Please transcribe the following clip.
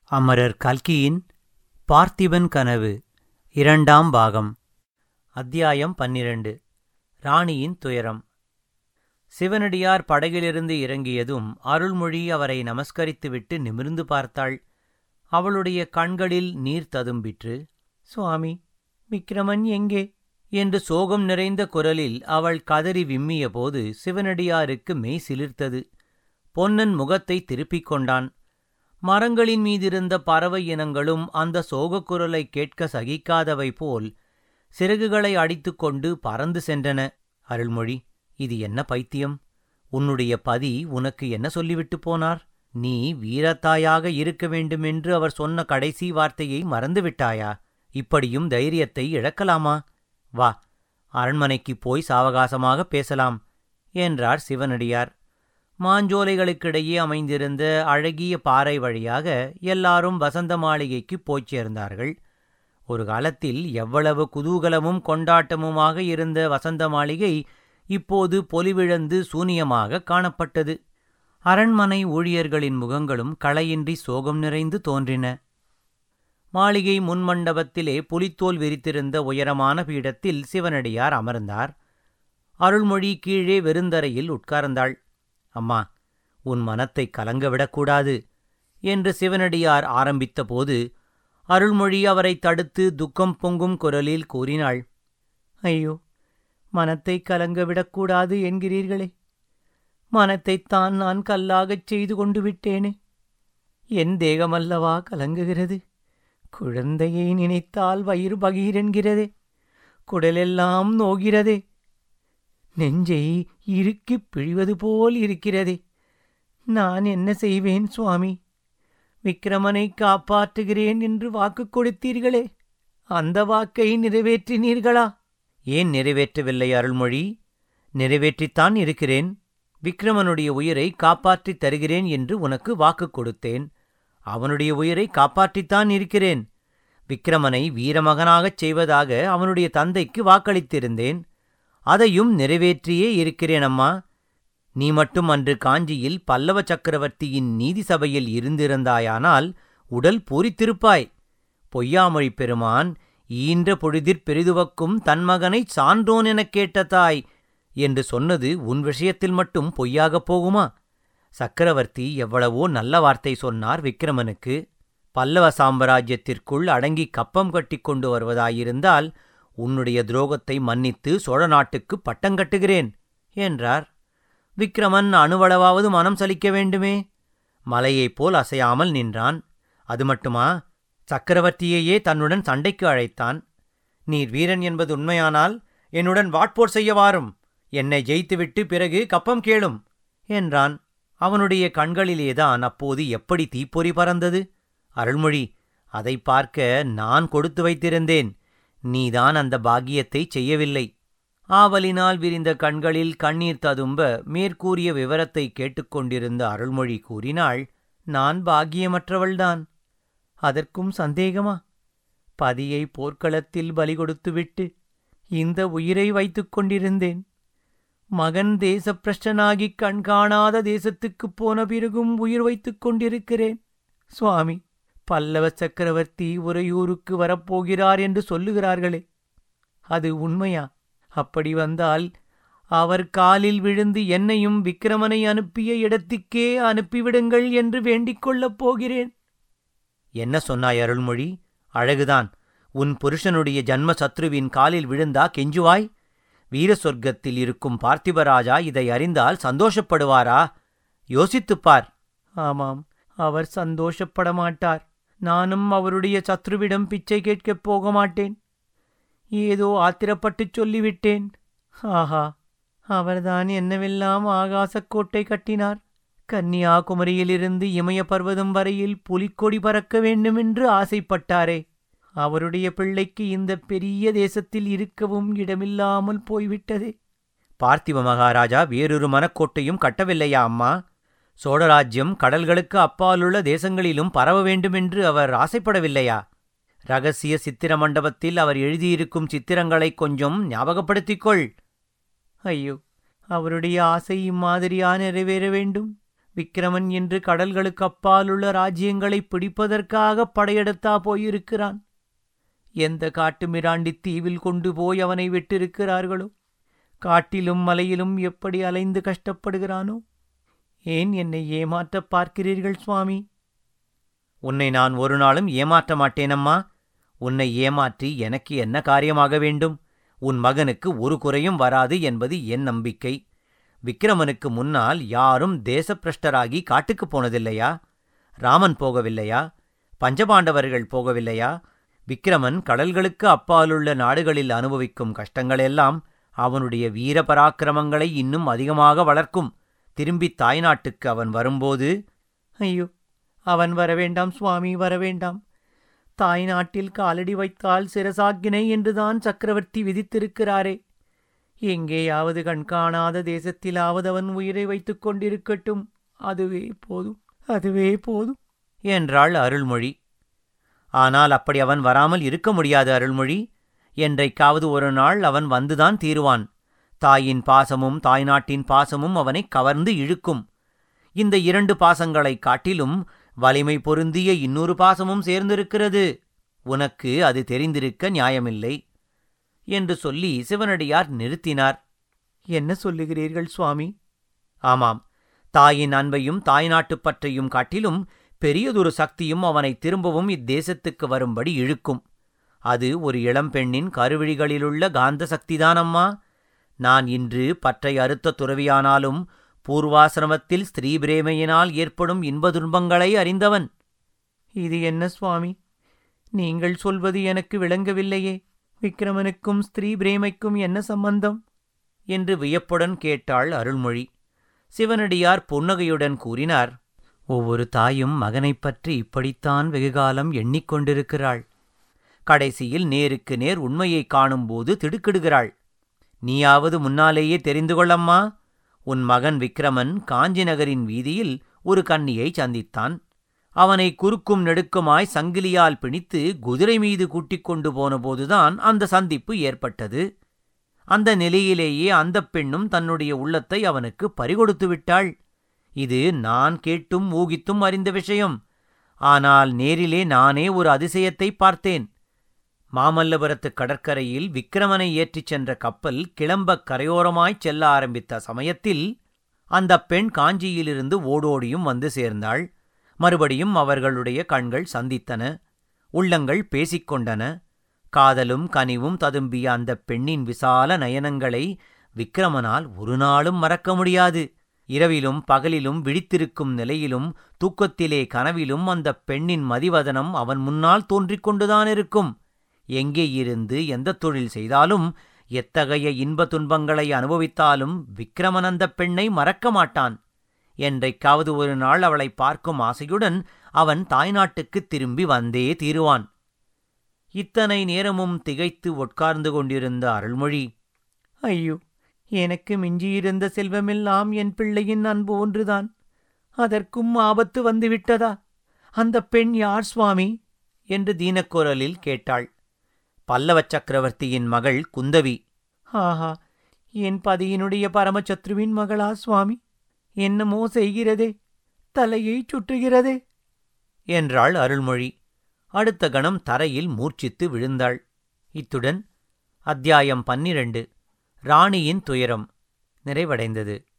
அமரர் கல்கியின் பார்த்திபன் கனவு இரண்டாம் பாகம் அத்தியாயம் பன்னிரண்டு ராணியின் துயரம் சிவனடியார் படகிலிருந்து இறங்கியதும் அருள்மொழி அவரை நமஸ்கரித்துவிட்டு நிமிர்ந்து பார்த்தாள் அவளுடைய கண்களில் நீர் ததும்பிற்று சுவாமி விக்கிரமன் எங்கே என்று சோகம் நிறைந்த குரலில் அவள் கதறி விம்மிய போது சிவனடியாருக்கு மெய் சிலிர்த்தது பொன்னன் முகத்தை திருப்பிக் கொண்டான் மரங்களின் மீதிருந்த பறவை இனங்களும் அந்த சோகக் குரலை கேட்க சகிக்காதவை போல் சிறகுகளை அடித்துக்கொண்டு பறந்து சென்றன அருள்மொழி இது என்ன பைத்தியம் உன்னுடைய பதி உனக்கு என்ன சொல்லிவிட்டு போனார் நீ வீரத்தாயாக இருக்க வேண்டுமென்று அவர் சொன்ன கடைசி வார்த்தையை மறந்துவிட்டாயா இப்படியும் தைரியத்தை இழக்கலாமா வா அரண்மனைக்குப் போய் சாவகாசமாக பேசலாம் என்றார் சிவனடியார் மாஞ்சோலைகளுக்கிடையே அமைந்திருந்த அழகிய பாறை வழியாக எல்லாரும் வசந்த மாளிகைக்குப் போய்ச் சேர்ந்தார்கள் ஒரு காலத்தில் எவ்வளவு குதூகலமும் கொண்டாட்டமுமாக இருந்த வசந்த மாளிகை இப்போது பொலிவிழந்து சூனியமாக காணப்பட்டது அரண்மனை ஊழியர்களின் முகங்களும் களையின்றி சோகம் நிறைந்து தோன்றின மாளிகை முன்மண்டபத்திலே புலித்தோல் விரித்திருந்த உயரமான பீடத்தில் சிவனடியார் அமர்ந்தார் அருள்மொழி கீழே வெறுந்தரையில் உட்கார்ந்தாள் அம்மா உன் மனத்தை கலங்கவிடக்கூடாது என்று சிவனடியார் ஆரம்பித்தபோது அருள்மொழி அவரை தடுத்து துக்கம் பொங்கும் குரலில் கூறினாள் ஐயோ மனத்தை கலங்கவிடக்கூடாது என்கிறீர்களே மனத்தைத்தான் நான் கல்லாகச் செய்து கொண்டு விட்டேனே என் தேகமல்லவா கலங்குகிறது குழந்தையை நினைத்தால் வயிறு பகீரென்கிறதே குடலெல்லாம் நோகிறதே நெஞ்சை இறுக்கிப் பிழிவது போல் இருக்கிறதே நான் என்ன செய்வேன் சுவாமி விக்கிரமனை காப்பாற்றுகிறேன் என்று வாக்கு கொடுத்தீர்களே அந்த வாக்கை நிறைவேற்றினீர்களா ஏன் நிறைவேற்றவில்லை அருள்மொழி நிறைவேற்றித்தான் இருக்கிறேன் விக்ரமனுடைய உயிரை காப்பாற்றித் தருகிறேன் என்று உனக்கு வாக்கு கொடுத்தேன் அவனுடைய உயிரை காப்பாற்றித்தான் இருக்கிறேன் விக்ரமனை வீரமகனாகச் செய்வதாக அவனுடைய தந்தைக்கு வாக்களித்திருந்தேன் அதையும் நிறைவேற்றியே இருக்கிறேன் அம்மா நீ மட்டும் அன்று காஞ்சியில் பல்லவ சக்கரவர்த்தியின் நீதி சபையில் இருந்திருந்தாயானால் உடல் பூரித்திருப்பாய் பொய்யாமொழி பெருமான் ஈன்ற பொழுதிற் பெரிதுவக்கும் தன் மகனைச் சான்றோன் எனக் கேட்ட தாய் என்று சொன்னது உன் விஷயத்தில் மட்டும் பொய்யாகப் போகுமா சக்கரவர்த்தி எவ்வளவோ நல்ல வார்த்தை சொன்னார் விக்கிரமனுக்கு பல்லவ சாம்ராஜ்யத்திற்குள் அடங்கி கப்பம் கட்டிக் கொண்டு வருவதாயிருந்தால் உன்னுடைய துரோகத்தை மன்னித்து சோழ நாட்டுக்கு பட்டங்கட்டுகிறேன் என்றார் விக்கிரமன் அணுவளவாவது மனம் சலிக்க வேண்டுமே மலையைப் போல் அசையாமல் நின்றான் அது மட்டுமா சக்கரவர்த்தியையே தன்னுடன் சண்டைக்கு அழைத்தான் நீர் வீரன் என்பது உண்மையானால் என்னுடன் வாட்போர் செய்ய வாரும் என்னை ஜெயித்துவிட்டு பிறகு கப்பம் கேளும் என்றான் அவனுடைய கண்களிலேதான் அப்போது எப்படி தீப்பொறி பறந்தது அருள்மொழி அதை பார்க்க நான் கொடுத்து வைத்திருந்தேன் நீதான் அந்த பாக்கியத்தைச் செய்யவில்லை ஆவலினால் விரிந்த கண்களில் கண்ணீர் ததும்ப மேற்கூறிய விவரத்தை கேட்டுக்கொண்டிருந்த அருள்மொழி கூறினாள் நான் பாக்கியமற்றவள்தான் அதற்கும் சந்தேகமா பதியை போர்க்களத்தில் பலி கொடுத்துவிட்டு இந்த உயிரை வைத்துக் கொண்டிருந்தேன் மகன் தேசப்பிரஷ்டனாகிக் கண்காணாத தேசத்துக்குப் போன பிறகும் உயிர் வைத்துக் கொண்டிருக்கிறேன் சுவாமி பல்லவ சக்கரவர்த்தி உறையூருக்கு வரப்போகிறார் என்று சொல்லுகிறார்களே அது உண்மையா அப்படி வந்தால் அவர் காலில் விழுந்து என்னையும் விக்கிரமனை அனுப்பிய இடத்துக்கே அனுப்பிவிடுங்கள் என்று வேண்டிக் கொள்ளப் போகிறேன் என்ன சொன்னாய் அருள்மொழி அழகுதான் உன் புருஷனுடைய ஜன்ம சத்ருவின் காலில் விழுந்தா கெஞ்சுவாய் வீர சொர்க்கத்தில் இருக்கும் பார்த்திபராஜா இதை அறிந்தால் சந்தோஷப்படுவாரா யோசித்துப்பார் ஆமாம் அவர் சந்தோஷப்பட மாட்டார் நானும் அவருடைய சத்ருவிடம் பிச்சை கேட்கப் போக மாட்டேன் ஏதோ ஆத்திரப்பட்டுச் சொல்லிவிட்டேன் ஆஹா அவர்தான் என்னவெல்லாம் ஆகாசக்கோட்டை கட்டினார் கன்னியாகுமரியிலிருந்து இமய பர்வதம் வரையில் புலிக்கொடி பறக்க வேண்டுமென்று ஆசைப்பட்டாரே அவருடைய பிள்ளைக்கு இந்த பெரிய தேசத்தில் இருக்கவும் இடமில்லாமல் போய்விட்டதே பார்த்திப மகாராஜா வேறொரு மனக்கோட்டையும் கட்டவில்லையா அம்மா சோழராஜ்யம் கடல்களுக்கு அப்பாலுள்ள தேசங்களிலும் பரவ வேண்டுமென்று அவர் ஆசைப்படவில்லையா ரகசிய சித்திர மண்டபத்தில் அவர் எழுதியிருக்கும் சித்திரங்களைக் கொஞ்சம் ஞாபகப்படுத்திக் கொள் ஐயோ அவருடைய ஆசை இம்மாதிரியா நிறைவேற வேண்டும் விக்கிரமன் என்று கடல்களுக்கு அப்பாலுள்ள ராஜ்யங்களை பிடிப்பதற்காக படையெடுத்தா போயிருக்கிறான் எந்த காட்டு மிராண்டி தீவில் கொண்டு போய் அவனை விட்டிருக்கிறார்களோ காட்டிலும் மலையிலும் எப்படி அலைந்து கஷ்டப்படுகிறானோ ஏன் என்னை ஏமாற்றப் பார்க்கிறீர்கள் சுவாமி உன்னை நான் ஒரு நாளும் ஏமாற்ற மாட்டேனம்மா உன்னை ஏமாற்றி எனக்கு என்ன காரியமாக வேண்டும் உன் மகனுக்கு ஒரு குறையும் வராது என்பது என் நம்பிக்கை விக்கிரமனுக்கு முன்னால் யாரும் தேசப்பிரஷ்டராகி காட்டுக்குப் போனதில்லையா ராமன் போகவில்லையா பஞ்சபாண்டவர்கள் போகவில்லையா விக்கிரமன் கடல்களுக்கு அப்பாலுள்ள நாடுகளில் அனுபவிக்கும் கஷ்டங்களெல்லாம் அவனுடைய வீர பராக்கிரமங்களை இன்னும் அதிகமாக வளர்க்கும் திரும்பி தாய்நாட்டுக்கு அவன் வரும்போது ஐயோ அவன் வரவேண்டாம் சுவாமி வரவேண்டாம் தாய்நாட்டில் காலடி வைத்தால் சிரசாக்கினை என்றுதான் சக்கரவர்த்தி விதித்திருக்கிறாரே எங்கேயாவது கண்காணாத தேசத்திலாவது அவன் உயிரை வைத்துக் கொண்டிருக்கட்டும் அதுவே போதும் அதுவே போதும் என்றாள் அருள்மொழி ஆனால் அப்படி அவன் வராமல் இருக்க முடியாது அருள்மொழி என்றைக்காவது ஒரு நாள் அவன் வந்துதான் தீருவான் தாயின் பாசமும் தாய்நாட்டின் பாசமும் அவனை கவர்ந்து இழுக்கும் இந்த இரண்டு பாசங்களைக் காட்டிலும் வலிமை பொருந்திய இன்னொரு பாசமும் சேர்ந்திருக்கிறது உனக்கு அது தெரிந்திருக்க நியாயமில்லை என்று சொல்லி சிவனடியார் நிறுத்தினார் என்ன சொல்லுகிறீர்கள் சுவாமி ஆமாம் தாயின் அன்பையும் தாய்நாட்டுப் பற்றையும் காட்டிலும் பெரியதொரு சக்தியும் அவனை திரும்பவும் இத்தேசத்துக்கு வரும்படி இழுக்கும் அது ஒரு இளம்பெண்ணின் கருவிழிகளிலுள்ள காந்த சக்திதானம்மா நான் இன்று பற்றை அறுத்த துறவியானாலும் பூர்வாசிரமத்தில் ஸ்திரீ பிரேமையினால் ஏற்படும் இன்ப துன்பங்களை அறிந்தவன் இது என்ன சுவாமி நீங்கள் சொல்வது எனக்கு விளங்கவில்லையே விக்கிரமனுக்கும் ஸ்திரீ பிரேமைக்கும் என்ன சம்பந்தம் என்று வியப்புடன் கேட்டாள் அருள்மொழி சிவனடியார் புன்னகையுடன் கூறினார் ஒவ்வொரு தாயும் மகனைப் பற்றி இப்படித்தான் வெகுகாலம் எண்ணிக்கொண்டிருக்கிறாள் கடைசியில் நேருக்கு நேர் உண்மையைக் காணும்போது திடுக்கிடுகிறாள் நீயாவது முன்னாலேயே தெரிந்து கொள்ளம்மா உன் மகன் விக்கிரமன் காஞ்சி நகரின் வீதியில் ஒரு கன்னியை சந்தித்தான் அவனை குறுக்கும் நெடுக்குமாய் சங்கிலியால் பிணித்து குதிரை மீது கூட்டிக் கொண்டு போனபோதுதான் அந்த சந்திப்பு ஏற்பட்டது அந்த நிலையிலேயே அந்தப் பெண்ணும் தன்னுடைய உள்ளத்தை அவனுக்கு பறிகொடுத்து விட்டாள் இது நான் கேட்டும் ஊகித்தும் அறிந்த விஷயம் ஆனால் நேரிலே நானே ஒரு அதிசயத்தை பார்த்தேன் மாமல்லபுரத்து கடற்கரையில் விக்கிரமனை ஏற்றிச் சென்ற கப்பல் கிளம்பக் கரையோரமாய்ச் செல்ல ஆரம்பித்த சமயத்தில் அந்தப் பெண் காஞ்சியிலிருந்து ஓடோடியும் வந்து சேர்ந்தாள் மறுபடியும் அவர்களுடைய கண்கள் சந்தித்தன உள்ளங்கள் பேசிக்கொண்டன காதலும் கனிவும் ததும்பிய அந்தப் பெண்ணின் விசால நயனங்களை விக்கிரமனால் ஒரு நாளும் மறக்க முடியாது இரவிலும் பகலிலும் விழித்திருக்கும் நிலையிலும் தூக்கத்திலே கனவிலும் அந்தப் பெண்ணின் மதிவதனம் அவன் முன்னால் தோன்றிக் கொண்டுதான் இருக்கும் எங்கே இருந்து எந்த தொழில் செய்தாலும் எத்தகைய இன்ப துன்பங்களை அனுபவித்தாலும் விக்கிரமன் அந்தப் பெண்ணை மறக்க மாட்டான் என்றைக்காவது ஒரு நாள் அவளை பார்க்கும் ஆசையுடன் அவன் தாய்நாட்டுக்குத் திரும்பி வந்தே தீருவான் இத்தனை நேரமும் திகைத்து உட்கார்ந்து கொண்டிருந்த அருள்மொழி ஐயோ எனக்கு மிஞ்சியிருந்த செல்வமெல்லாம் என் பிள்ளையின் அன்பு ஒன்றுதான் அதற்கும் ஆபத்து வந்துவிட்டதா அந்த பெண் யார் சுவாமி என்று தீனக்குரலில் கேட்டாள் பல்லவச் சக்கரவர்த்தியின் மகள் குந்தவி ஆஹா என் பதியினுடைய பரமசத்ருவின் மகளா சுவாமி என்னமோ செய்கிறதே தலையை சுற்றுகிறதே என்றாள் அருள்மொழி அடுத்த கணம் தரையில் மூர்ச்சித்து விழுந்தாள் இத்துடன் அத்தியாயம் பன்னிரண்டு ராணியின் துயரம் நிறைவடைந்தது